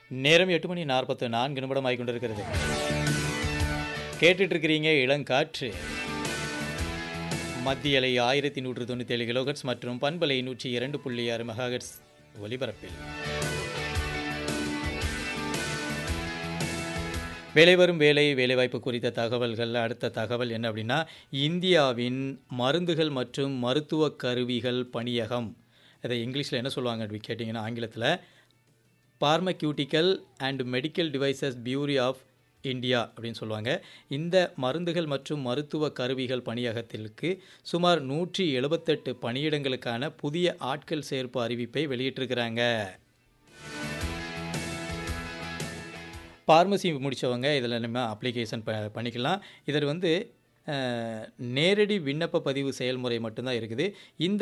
நேரம் எட்டு மணி நாற்பத்து நான்கு நிமிடம் ஆகி கொண்டிருக்கிறது கேட்டுட்டு இருக்கிறீங்க இளங்காற்று மத்திய அலை ஆயிரத்தி நூற்று தொண்ணூற்றி ஏழு கிலோகட்ஸ் மற்றும் பண்பலை நூற்றி இரண்டு புள்ளி ஆறு மெகாஹெட்ஸ் ஒலிபரப்பில் வேலை வரும் வேலை வேலைவாய்ப்பு குறித்த தகவல்கள் அடுத்த தகவல் என்ன அப்படின்னா இந்தியாவின் மருந்துகள் மற்றும் மருத்துவ கருவிகள் பணியகம் அதை இங்கிலீஷில் என்ன சொல்லுவாங்க அப்படி கேட்டிங்கன்னா ஆங்கிலத்தில் pharmaceutical and medical devices bureau of India அப்படின்னு சொல்லுவாங்க இந்த மருந்துகள் மற்றும் மருத்துவ கருவிகள் பணியகத்திற்கு சுமார் நூற்றி எழுபத்தெட்டு பணியிடங்களுக்கான புதிய ஆட்கள் சேர்ப்பு அறிவிப்பை வெளியிட்டிருக்கிறாங்க ஃபார்மசி முடித்தவங்க இதில் நம்ம அப்ளிகேஷன் ப பண்ணிக்கலாம் இதில் வந்து அஹ், நேரடி விண்ணப்ப பதிவு செயல்முறை மட்டும்தான் இருக்குது இந்த